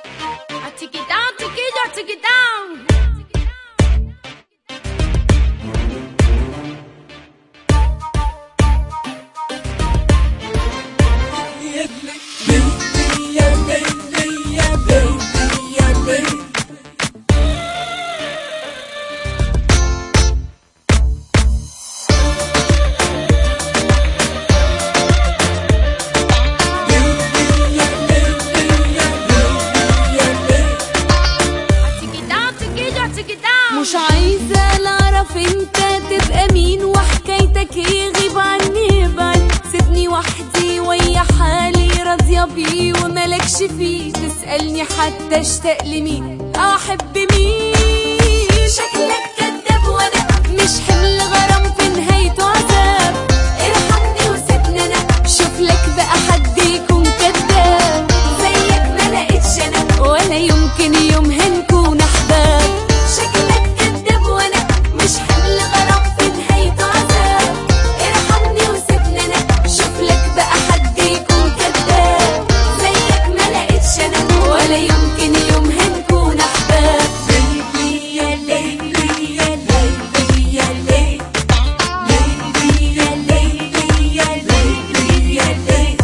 I take it down, take it down, take it down. Take it down, take it down, take it down. مش عايزة لا اعرف انت تبقى مين وحكايتك ايه غيب عني بعد سيبني وحدي ويا حالي راضية بيه وملكش فيه تسألني حتى اشتاق لمين أو احب مين شكلك كداب وانا مش حمل غرام في نهايته عذاب ارحمني وسيبني انا شوف لك بقى حد يكون كداب زيك ما لقيتش انا ولا يمكن يوم هنكون احباب شكلك كداب وانا مش حمل غرام في نهايته عذاب ارحمني وسيبني انا شوف لك بقى حد يكون كداب زيك ما لقيتش انا ولا يمكن يوم هنكون احباب ليلي يا ليلي يا ليلي يا ليلي ليلي يا ليلي يا ليلي يا ليلي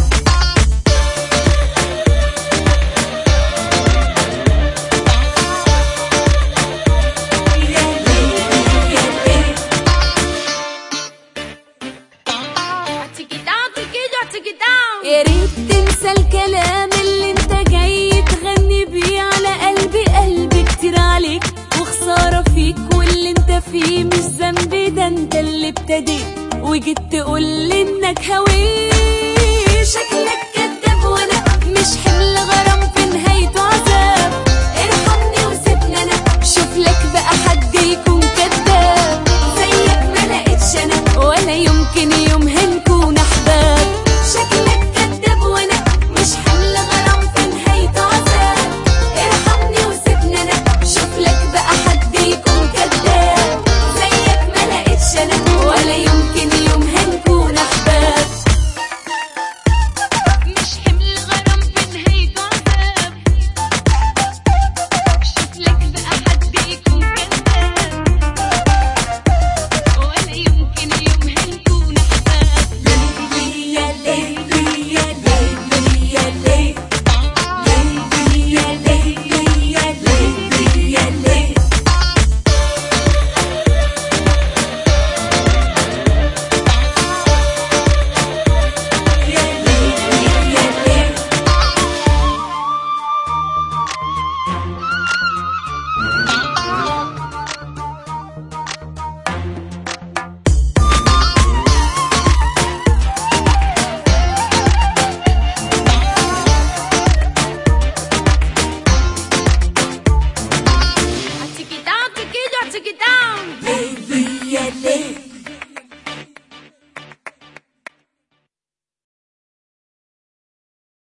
I take it down, take it down, take it down. يا ريت تنسى الكلام اللي انت جاي تغني بيه على قلبي قلبي كتير عليك وخسارة فيك واللي انت فيه مش ذنبي ده انت اللي ابتديت وجيت تقول لي انك هويت شكلك كداب وانا مش حمل غرام في نهايته عذاب ارحمني وسيبني انا شوف لك بقى حد يكون كداب زيك ما لقيتش انا ولا يمكن يوم هنكون احباب شكلك كداب وانا مش حمل غرام في نهايته عذاب ارحمني وسيبني انا شوف لك بقى حد يكون كداب زيك ما لقيتش انا ولا يمكن يوم هنكون احباب مش حمل غرام في نهايته عذاب شوف لك بقى حد يكون كداب ولا يمكن يوم هنكون احباب ليلي يا ليلي يا ليلي يا ليلي ليلي يا ليلي يا ليلي يا ليلي يا ليلي يا ليلي I take it down, take it down, take it down. Lady, yeah, lady.